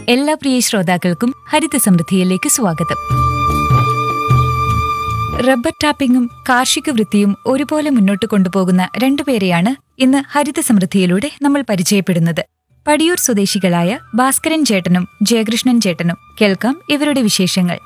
എല്ലാ പ്രിയ ശ്രോതാക്കൾക്കും ഹരിത സമൃദ്ധിയിലേക്ക് സ്വാഗതം റബ്ബർ ടാപ്പിംഗും കാർഷിക വൃത്തിയും ഒരുപോലെ മുന്നോട്ട് കൊണ്ടുപോകുന്ന രണ്ടുപേരെയാണ് ഇന്ന് ഹരിത സമൃദ്ധിയിലൂടെ നമ്മൾ പരിചയപ്പെടുന്നത് പടിയൂർ സ്വദേശികളായ ഭാസ്കരൻ ചേട്ടനും ജയകൃഷ്ണൻ ചേട്ടനും കേൾക്കാം ഇവരുടെ വിശേഷങ്ങൾ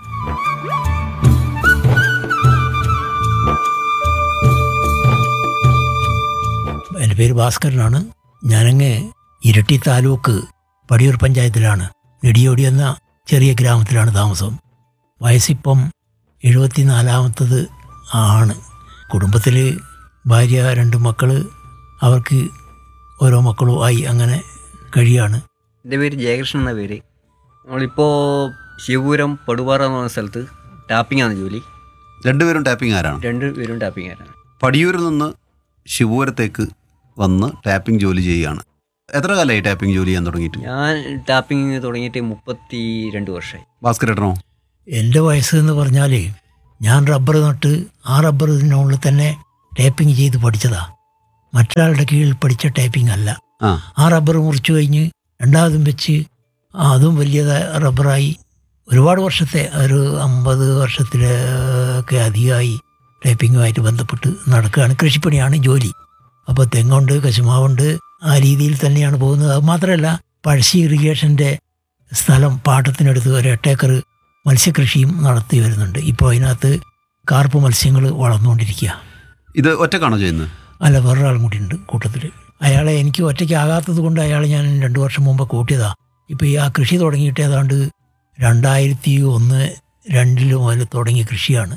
എൻ്റെ പേര് ഭാസ്കരനാണ് ഞാനങ്ങ് ഇരട്ടി താലൂക്ക് പടിയൂർ പഞ്ചായത്തിലാണ് നെടിയോടി എന്ന ചെറിയ ഗ്രാമത്തിലാണ് താമസം വയസ്സിപ്പം എഴുപത്തിനാലാമത്തത് ആണ് കുടുംബത്തിൽ ഭാര്യ രണ്ട് മക്കൾ അവർക്ക് ഓരോ മക്കളും ആയി അങ്ങനെ കഴിയാണ് എൻ്റെ പേര് ജയകൃഷ്ണൻ എന്ന പേര് നമ്മളിപ്പോൾ ശിവപുരം പടുപാറ എന്ന് പറഞ്ഞ സ്ഥലത്ത് ടാപ്പിംഗ് ആണ് ജോലി രണ്ടുപേരും ടാപ്പിംഗ് ആരാണ് രണ്ട് പേരും ടാപ്പിംഗ് ആരാണ് പടിയൂരിൽ നിന്ന് ശിവപുരത്തേക്ക് വന്ന് ടാപ്പിംഗ് ജോലി ചെയ്യുകയാണ് എത്ര കാലമായി ടാപ്പിംഗ് ജോലി ചെയ്യാൻ തുടങ്ങിയിട്ട് ഞാൻ ടാപ്പിംഗ് തുടങ്ങിയിട്ട് മുപ്പത്തി രണ്ട് വർഷമായി ഭാസ്കരേട്ടനോ എൻ്റെ വയസ്സ് എന്ന് പറഞ്ഞാൽ ഞാൻ റബ്ബർ നട്ട് ആ റബ്ബറിനുള്ളിൽ തന്നെ ടേപ്പിംഗ് ചെയ്ത് പഠിച്ചതാ മറ്റൊരാളുടെ കീഴിൽ പഠിച്ച ടേപ്പിംഗ് അല്ല ആ ആ റബ്ബർ മുറിച്ചു കഴിഞ്ഞ് രണ്ടാമതും വെച്ച് ആ അതും വലിയ റബ്ബറായി ഒരുപാട് വർഷത്തെ ഒരു അമ്പത് വർഷത്തിലൊക്കെ അധികമായി ടൈപ്പിങ്ങുമായിട്ട് ബന്ധപ്പെട്ട് നടക്കുകയാണ് കൃഷിപ്പണിയാണ് ജോലി അപ്പോൾ തെങ്ങുണ്ട് കശുമാവുണ്ട് ആ രീതിയിൽ തന്നെയാണ് പോകുന്നത് അത് മാത്രമല്ല പഴശ്ശി ഇറിഗേഷൻ്റെ സ്ഥലം പാട്ടത്തിനടുത്ത് ഒരു എട്ടേക്കർ മത്സ്യകൃഷിയും നടത്തി വരുന്നുണ്ട് ഇപ്പോൾ അതിനകത്ത് കാർപ്പ് മത്സ്യങ്ങൾ വളർന്നുകൊണ്ടിരിക്കുക ഇത് ഒറ്റക്കാണോ ചെയ്യുന്നത് അല്ല വേറൊരാളും കൂടി ഉണ്ട് കൂട്ടത്തിൽ അയാളെ എനിക്ക് ഒറ്റയ്ക്കാകാത്തത് കൊണ്ട് അയാളെ ഞാൻ രണ്ട് വർഷം മുമ്പ് കൂട്ടിയതാ ഇപ്പോൾ ഈ ആ കൃഷി തുടങ്ങിയിട്ട് ഏതാണ്ട് രണ്ടായിരത്തി ഒന്ന് രണ്ടിൽ മുതൽ തുടങ്ങിയ കൃഷിയാണ്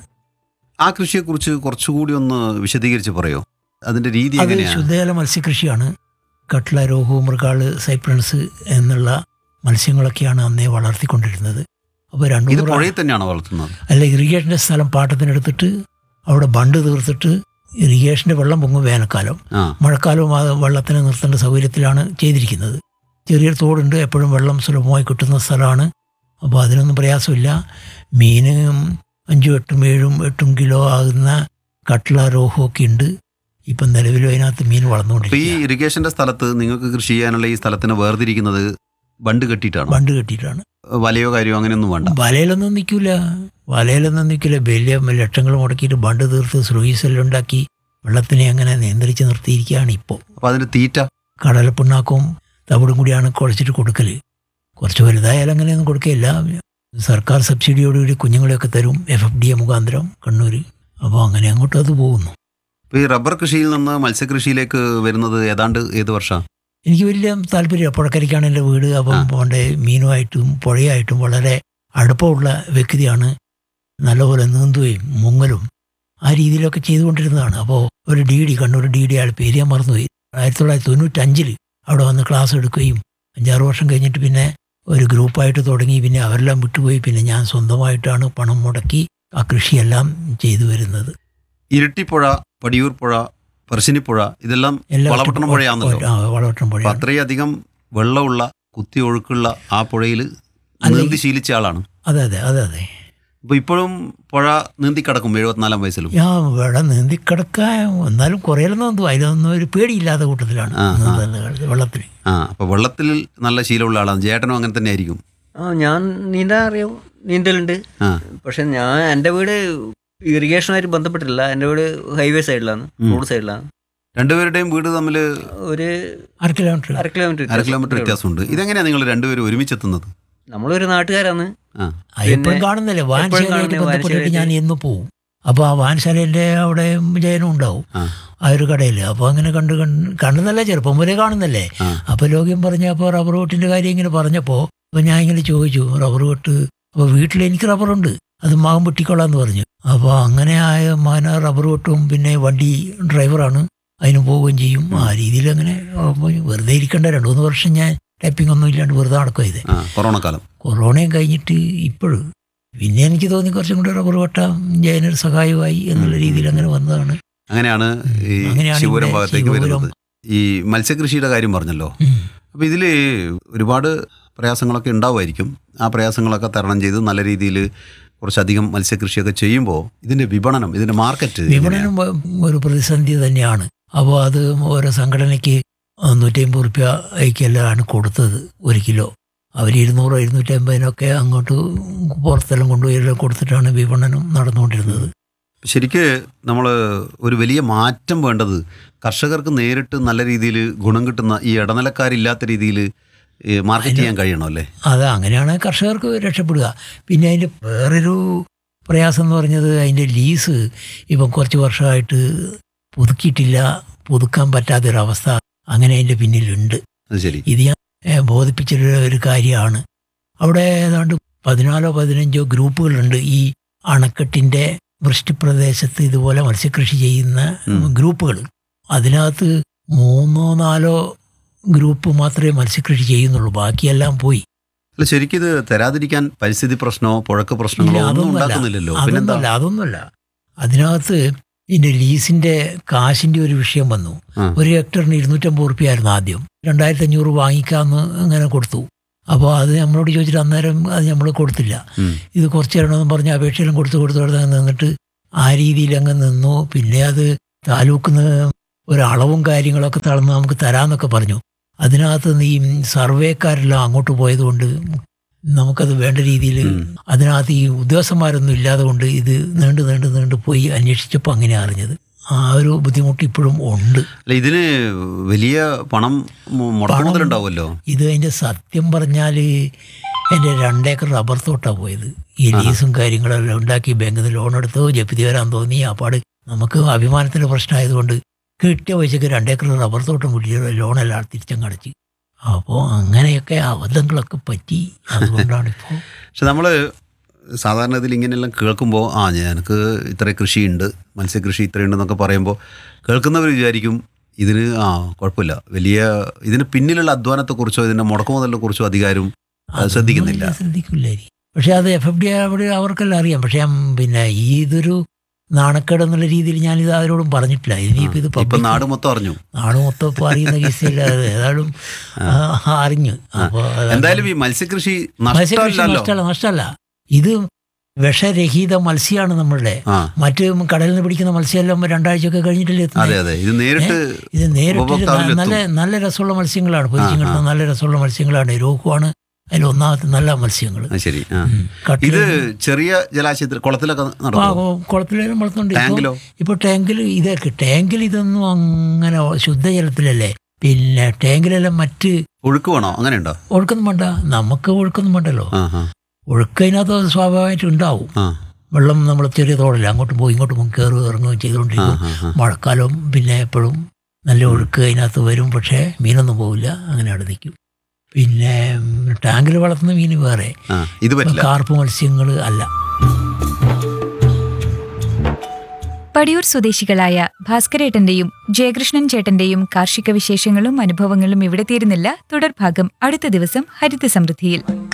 ആ കൃഷിയെക്കുറിച്ച് കുറച്ചുകൂടി ഒന്ന് വിശദീകരിച്ച് പറയോ അതിന്റെ രീതി അത് എങ്ങനെയാണ് ശുദ്ധജല മത്സ്യകൃഷിയാണ് കട്ട്ല രോഹു മൃഗാള് സൈപ്രൺസ് എന്നുള്ള മത്സ്യങ്ങളൊക്കെയാണ് അന്നേ വളർത്തിക്കൊണ്ടിരുന്നത് അപ്പോൾ രണ്ടു ഇത് മൂന്ന് പുഴയിൽ തന്നെയാണോ വളർത്തുന്നത് അല്ല ഇറിഗേഷൻ്റെ സ്ഥലം പാട്ടത്തിനെടുത്തിട്ട് അവിടെ ബണ്ട് തീർത്തിട്ട് ഇറിഗേഷൻ്റെ വെള്ളം പൊങ്ങും വേനൽക്കാലം ആ മഴക്കാലവും ആ വെള്ളത്തിന് നിർത്തേണ്ട സൗകര്യത്തിലാണ് ചെയ്തിരിക്കുന്നത് ചെറിയൊരു തോടുണ്ട് എപ്പോഴും വെള്ളം സുലഭമായി കിട്ടുന്ന സ്ഥലമാണ് അപ്പോൾ അതിനൊന്നും പ്രയാസമില്ല മീന് അഞ്ചും എട്ടും ഏഴും എട്ടും കിലോ ആകുന്ന കട്ട്ല രോഹു ഒക്കെ ഉണ്ട് ഇപ്പം നിലവിലും അതിനകത്ത് മീൻ അപ്പൊ ഈ വളർന്നുകൊണ്ടിരിക്കുക ഇറിഗേഷന്റെ സ്ഥലത്ത് നിങ്ങൾക്ക് കൃഷി ചെയ്യാനുള്ള ഈ സ്ഥലത്തിനെ വേർതിരിക്കുന്നത് ബണ്ട് കെട്ടിയിട്ടാണോ ബണ്ട് കെട്ടിയിട്ടാണ് വലയോ കാര്യമോ അങ്ങനെയൊന്നും വേണ്ട വലയിലൊന്നും നിൽക്കില്ല വലയിലൊന്നും നിൽക്കില്ല വലിയ ലക്ഷങ്ങൾ മുടക്കിയിട്ട് ബണ്ട് തീർത്ത് സ്ലൂയിസെല്ലാം ഉണ്ടാക്കി വെള്ളത്തിനെ അങ്ങനെ നിയന്ത്രിച്ച് നിർത്തിയിരിക്കുകയാണ് ഇപ്പോൾ അപ്പൊ അതിന്റെ തീറ്റ കടലപ്പിണ്ണാക്കും തവിടും കൂടിയാണ് കുഴച്ചിട്ട് കൊടുക്കൽ കുറച്ച് വലുതായാലും അങ്ങനെയൊന്നും കൊടുക്കുകയില്ല സർക്കാർ സബ്സിഡിയോടുകൂടി കുഞ്ഞുങ്ങളെയൊക്കെ തരും എഫ് എഫ് ഡി എ മുഖാന്തരം കണ്ണൂർ അപ്പോൾ അങ്ങനെ അങ്ങോട്ട് അത് പോകുന്നു ഇപ്പൊ ഈ റബ്ബർ കൃഷിയിൽ നിന്ന് മത്സ്യകൃഷിയിലേക്ക് വരുന്നത് ഏതാണ്ട് ഏത് വർഷം എനിക്ക് വലിയ താല്പര്യം പുഴക്കരയ്ക്കാണ് എൻ്റെ വീട് അപ്പം ആ. പോണ്ടെ മീനുമായിട്ടും പുഴയായിട്ടും വളരെ അടുപ്പമുള്ള വ്യക്തിയാണ് നല്ലപോലെ നീന്തുകയും മുങ്ങലും ആ രീതിയിലൊക്കെ ചെയ്തുകൊണ്ടിരുന്നതാണ് അപ്പോൾ ഒരു D D Kannur D D അയാൾ പേര് ഞാൻ മറന്നുപോയി ആയിരത്തി തൊള്ളായിരത്തി തൊണ്ണൂറ്റഞ്ചിൽ അവിടെ വന്ന് ക്ലാസ് എടുക്കുകയും അഞ്ചാറ് വർഷം കഴിഞ്ഞിട്ട് പിന്നെ ഒരു ഗ്രൂപ്പായിട്ട് തുടങ്ങി പിന്നെ അവരെല്ലാം വിട്ടുപോയി പിന്നെ ഞാൻ സ്വന്തമായിട്ടാണ് പണം മുടക്കി ആ കൃഷിയെല്ലാം ചെയ്തു വരുന്നത് ഇരട്ടിപ്പുഴ പടിയൂർ പുഴ പറശ്ശിനിപ്പുഴ ഇതെല്ലാം എല്ലാം വളപട്ടണം പുഴയാണല്ലോ ആ വളപട്ടണം അപ്പൊ പുഴ അത്രയധികം വെള്ളമുള്ള കുത്തി ഒഴുക്കുള്ള ആ പുഴയിൽ അല്ലെങ്കിൽ- നീന്തി ശീലിച്ച ആളാണ് അതെ അതെ അതെ അതെ അപ്പൊ ഇപ്പോഴും പുഴ നീന്തി കിടക്കും എഴുപത്തിനാലാം വയസ്സിലും ഞാൻ വെള്ളം നീന്തി കിടക്കാൻ എന്നാലും കുറേയൊന്നും നീന്തും അതിലൊന്നും ഒരു പേടിയില്ലാത്ത കൂട്ടത്തിലാണ് ആ, ആ. നീന്തുന്നത് വെള്ളത്തിൽ ആ അപ്പൊ വെള്ളത്തിൽ നല്ല ശീലമുള്ള ആളാണ് ജേട്ടനും അങ്ങനെ തന്നെ ആയിരിക്കും ആ ഞാൻ നീന്താൻ അറിയാം നീന്തലുണ്ട് ആ പക്ഷെ ഞാൻ എൻ്റെ വീട് ഇറിഗേഷനുമായിട്ട് ബന്ധപ്പെട്ടില്ല എൻ്റെ വീട് ഹൈവേ സൈഡിലാണ് ഉം. റോഡ് സൈഡിലാണ് രണ്ടുപേരുടെയും വീട് തമ്മിൽ ഒരു അര കിലോമീറ്റർ അര കിലോമീറ്റർ അര കിലോമീറ്റർ വ്യത്യാസമുണ്ട് ഇതെങ്ങനെയാ നിങ്ങൾ രണ്ടുപേരും ഒരുമിച്ചെത്തുന്നത് നമ്മളൊരു നാട്ടുകാരാണ് ആ എപ്പോഴും പിന്നെ കാണുന്നില്ലേ എപ്പോഴും വാൻശാലയായിട്ട് കാണുന്ന ബന്ധപ്പെട്ടിട്ട് ഞാൻ വാൻശാലയിൽ എന്ന് പോവും അപ്പോൾ ആ വാൻശാലേൻ്റെ അവിടെ ജയനും ഉണ്ടാവും ആ ആ ഒരു കടയിൽ അപ്പോൾ അങ്ങനെ കണ്ട് കണ്ട് കണ്ടെന്നല്ലേ ചെറുപ്പം മുതലേ കാണുന്നല്ലേ ആ അപ്പോൾ ലോകം പറഞ്ഞപ്പോൾ റബ്ബർ വെട്ടിൻ്റെ കാര്യം ഇങ്ങനെ പറഞ്ഞപ്പോൾ അപ്പോൾ ഞാൻ ഇങ്ങനെ ചോദിച്ചു റബ്ബർ വെട്ട് അപ്പോൾ വീട്ടിൽ എനിക്ക് റബ്ബറുണ്ട് അത് മകൻ വെട്ടിക്കൊള്ളാന്ന് പറഞ്ഞു അപ്പോൾ അങ്ങനെ ആയ മകന റബ്ബർ വെട്ടും പിന്നെ വണ്ടി ഡ്രൈവറാണ് അതിന് പോവുകയും ചെയ്യും ആ രീതിയിൽ അങ്ങനെ അപ്പോൾ വെറുതെ ഇരിക്കേണ്ട രണ്ട് മൂന്ന് വർഷം ഞാൻ ടൈപ്പിംഗ് ഒന്നും ഇല്ലാണ്ട് വെറുതെ നടക്കുക ഇത് ആ കൊറോണ കാലം കൊറോണയും കഴിഞ്ഞിട്ട് ഇപ്പോഴും പിന്നെ എനിക്ക് തോന്നി കുറച്ചും കൂടി റബ്ബർ വെട്ടാം ജയനൊരു സഹായമായി എന്നുള്ള രീതിയിൽ അങ്ങനെ വന്നതാണ് അങ്ങനെയാണ് ഈ അങ്ങനെയാണ് ശിവപുരം ഇവിടെ ഭാഗത്തേക്ക് ശിവപുരം. വരുന്നത് ഈ മത്സ്യകൃഷിയുടെ കാര്യം പറഞ്ഞല്ലോ ഉം. അപ്പോൾ ഇതിൽ ഒരുപാട് പ്രയാസങ്ങളൊക്കെ ഉണ്ടാവുമായിരിക്കും ആ പ്രയാസങ്ങളൊക്കെ തരണം ചെയ്ത് നല്ല രീതിയിൽ കുറച്ചധികം മത്സ്യകൃഷിയൊക്കെ ചെയ്യുമ്പോൾ ഇതിന്റെ വിപണനം ഇതിന്റെ മാർക്കറ്റ് വിപണനം വ- ഒരു പ്രതിസന്ധി തന്നെയാണ് അപ്പോൾ അത് ഓരോ സംഘടനയ്ക്ക് നൂറ്റി അമ്പത് റുപ്യ ആണ് കൊടുത്തത് ഒരു കിലോ അവർ ഇരുന്നൂറോ ഇരുന്നൂറ്റമ്പതിനൊക്കെ അങ്ങോട്ട് പുറത്തെല്ലാം കൊണ്ടുപോയി എല്ലാം കൊടുത്തിട്ടാണ് വിപണനം നടന്നുകൊണ്ടിരുന്നത് ശരിക്ക് നമ്മൾ ഒരു വലിയ മാറ്റം വേണ്ടത് കർഷകർക്ക് നേരിട്ട് നല്ല രീതിയിൽ ഗുണം കിട്ടുന്ന ഈ ഇടനിലക്കാരില്ലാത്ത രീതിയിൽ മാർക്കറ്റ് ചെയ്യാൻ കഴിയണം അല്ലേ അത് അങ്ങനെയാണ് കർഷകർക്ക് രക്ഷപ്പെടുക പിന്നെ അതിൻ്റെ വേറൊരു പ്രയാസം എന്ന് പറഞ്ഞത് അതിൻ്റെ ലീസ് ഇപ്പം കുറച്ച് വർഷമായിട്ട് പുതുക്കിയിട്ടില്ല പുതുക്കാൻ പറ്റാത്തൊരവസ്ഥ അങ്ങനെ അതിൻ്റെ പിന്നിലുണ്ട് അത് ശരി ഇത് ഞാൻ ഏഹ്, ബോധിപ്പിച്ചൊരു ഒരു കാര്യമാണ് അവിടെ ഏതാണ്ട് പതിനാലോ പതിനഞ്ചോ ഗ്രൂപ്പുകളുണ്ട് ഈ അണക്കെട്ടിൻ്റെ വൃഷ്ടിപ്രദേശത്ത് ഇതുപോലെ മത്സ്യകൃഷി ചെയ്യുന്ന ഉം. ഗ്രൂപ്പുകൾ അതിനകത്ത് മൂന്നോ നാലോ ഗ്രൂപ്പ് മാത്രമേ മത്സ്യകൃഷി ചെയ്യുന്നുള്ളൂ ബാക്കിയെല്ലാം പോയി അല്ല ശരിക്കും ഇത് തരാതിരിക്കാൻ പരിസ്ഥിതി പ്രശ്നമോ പുഴക്ക് പ്രശ്നങ്ങളോ ഇല്ല, ഒന്നും അതൊന്നുമല്ല. ഉണ്ടാക്കുന്നില്ലല്ലോ പിന്നെന്താ അതൊന്നുമല്ല അതൊന്നുമല്ല അതിനകത്ത് ഇതിന്റെ ലീസിന്റെ കാശിന്റെ ഒരു വിഷയം വന്നു ആ. ഒരു ഹെക്ടറിന് ഇരുന്നൂറ്റമ്പത് റുപ്യായിരുന്നു ആദ്യം രണ്ടായിരത്തി അഞ്ഞൂറ് വാങ്ങിക്കാമെന്ന് അങ്ങനെ കൊടുത്തു അപ്പോൾ അത് നമ്മളോട് ചോദിച്ചിട്ട് അന്നേരം അത് നമ്മൾ കൊടുത്തില്ല ഉം. ഇത് കുറച്ച് തരണമെന്ന് പറഞ്ഞ് അപേക്ഷയെല്ലാം കൊടുത്ത് കൊടുത്ത് കൊടുത്ത് അങ്ങ് നിന്നിട്ട് ആ രീതിയിൽ അങ്ങ് നിന്നു പിന്നെ അത് താലൂക്കിന്ന് ഒരളവും കാര്യങ്ങളൊക്കെ തളർന്ന് നമുക്ക് തരാമെന്നൊക്കെ പറഞ്ഞു അതിനകത്ത് നിന്ന് ഈ സർവേക്കാരെല്ലാം അങ്ങോട്ട് പോയതുകൊണ്ട് നമുക്കത് വേണ്ട രീതിയിൽ ഉം. അതിനകത്ത് ഈ ഉദ്യോഗസ്ഥന്മാരൊന്നും ഇല്ലാതെ കൊണ്ട് ഇത് നീണ്ടു നീണ്ടു നീണ്ടു പോയി അന്വേഷിച്ചപ്പോൾ അങ്ങനെ അറിഞ്ഞത് ആ ഒരു ബുദ്ധിമുട്ട് ഇപ്പോഴും ഉണ്ട് അല്ല ഇതിന് വലിയ പണം മു- മുടക്ക് പണം- മുതലുണ്ടാവുമല്ലോ ഇത് അതിൻ്റെ സത്യം പറഞ്ഞാൽ എൻ്റെ രണ്ടേക്കർ റബ്ബർ തോട്ടാണ് പോയത് ഈ ലീസും കാര്യങ്ങളെല്ലാം ഉണ്ടാക്കി ബാങ്കിൽ നിന്ന് ലോൺ എടുത്തോ ജപ്തി വരാൻ തോന്നി അപ്പാട് നമുക്ക് അഭിമാനത്തിൻ്റെ പ്രശ്നമായതുകൊണ്ട് കിട്ടിയ പൈസക്ക് രണ്ടേക്കർ റബ്ബർ തോട്ടം കിട്ടിയ ലോണെല്ലാം തിരിച്ചങ്ങടച്ച് അപ്പോൾ അങ്ങനെയൊക്കെ അബദ്ധങ്ങളൊക്കെ പറ്റി അതുകൊണ്ടാണ് ഇപ്പോൾ പക്ഷെ നമ്മൾ സാധാരണ ഇതിൽ ഇങ്ങനെയെല്ലാം കേൾക്കുമ്പോൾ ആ ഞങ്ങൾക്ക് ഇത്ര കൃഷിയുണ്ട് മത്സ്യകൃഷി ഇത്രയുണ്ടെന്നൊക്കെ പറയുമ്പോൾ കേൾക്കുന്നവർ വിചാരിക്കും ഇതിന് ആ കുഴപ്പമില്ല വലിയ ഇതിന് പിന്നിലുള്ള അധ്വാനത്തെക്കുറിച്ചോ ഇതിൻ്റെ മുടക്കുമുതലിനെ കുറിച്ചോ അധികാരം അത് ശ്രദ്ധിക്കുന്നില്ല. അതൊന്നും ശ്രദ്ധിക്കില്ലായിരിക്കും പക്ഷെ അത് എഫ് എഫ് ഡി അവിടെ അവർക്കെല്ലാം അറിയാം പക്ഷെ ഉം, പിന്നെ ഈ ഇതൊരു നാണക്കേട് എന്നുള്ള രീതിയിൽ ഞാനിത് ആരോടും പറഞ്ഞിട്ടില്ല ഇനിയിപ്പോൾ ഇത് ഇപ്പൊ public- നാട് മൊത്തം അറിഞ്ഞു നാട് മൊത്തം ഇപ്പോൾ അറിയുന്ന കേസില്ല അത് ഏതായാലും ആ, അറിഞ്ഞു അപ്പോൾ എന്തായാലും ഈ മത്സ്യകൃഷി മത്സ്യകൃഷി നഷ്ടമല്ലല്ലോ നഷ്ടമല്ല നഷ്ടമല്ല ഇത് വിഷരഹിത മത്സ്യമാണ് നമ്മളുടെ ആ മറ്റ് കടലിൽ നിന്ന് പിടിക്കുന്ന മത്സ്യമെല്ലാം രണ്ടാഴ്ചയൊക്കെ കഴിഞ്ഞിട്ടല്ലേ അതെ എത്തുന്നത് അതെ ഇത് നേരിട്ട് ഇത് നേരിട്ട് ഉപഭോക്താവിലെത്തും. നല്ല നല്ല രസമുള്ള മത്സ്യങ്ങളാണ് പൊരിച്ചും ആ, ആ. കിട്ടുന്ന നല്ല രസമുള്ള മത്സ്യങ്ങളാണ് രോക്കുവാണ് അതിൽ ഒന്നാമത്തെ നല്ല മത്സ്യങ്ങൾ ആ, ശരി ആ ഉം. കട്ടില് ഇത് ചെറിയ ജലാശയത്തിൽ കുളത്തിലൊക്കെ ആ, നടന്നു കുളത്തിലെല്ലാം വളർത്തുന്നുണ്ട് ഇപ്പൊ- ടാങ്കിലോ ഇപ്പൊ ടാങ്കിൽ ഇതൊക്കെ ടാങ്കിൽ ഇതൊന്നും അങ്ങനെ ശുദ്ധജലത്തിലല്ലേ പിന്നെ ടാങ്കിലെല്ലാം മറ്റ് ഒഴുക്ക് വേണോ അങ്ങനെ ഉണ്ടോ ഒഴുക്കൊന്നും വേണ്ട നമുക്ക് ഒഴുക്കൊന്നും വേണ്ടല്ലോ ആ ആ ഒഴുക്കതിനകത്ത് അത് സ്വാഭാവികമായിട്ടും ഉണ്ടാവും ആ വെള്ളം നമ്മൾ ചെറിയ തോടല്ല അങ്ങോട്ടും പോയി ഇങ്ങോട്ടും പോയി കയറുകയും ഇറങ്ങുകയും ആ ചെയ്തുകൊണ്ടിരിക്കും ആ, ആ. മഴക്കാലം പിന്നെ എപ്പോഴും നല്ല ഒഴുക്ക് അതിനകത്ത് വരും പക്ഷേ മീനൊന്നും പോവില്ല അങ്ങനെ അവിടെ നിൽക്കും പിന്നെ ടാങ്കിൽ വളർത്തുന്ന മീൻ വേറെ ആ ഇത് പറ്റില്ല കാർപ്പ് മത്സ്യങ്ങൾ അല്ല പടിയൂർ സ്വദേശികളായ ഭാസ്കരേട്ടന്റെയും ജയകൃഷ്ണൻ ചേട്ടന്റെയും കാർഷിക വിശേഷങ്ങളും അനുഭവങ്ങളും ഇവിടെ തീരുന്നില്ല തുടർഭാഗം അടുത്ത ദിവസം ഹരിത സമൃദ്ധിയിൽ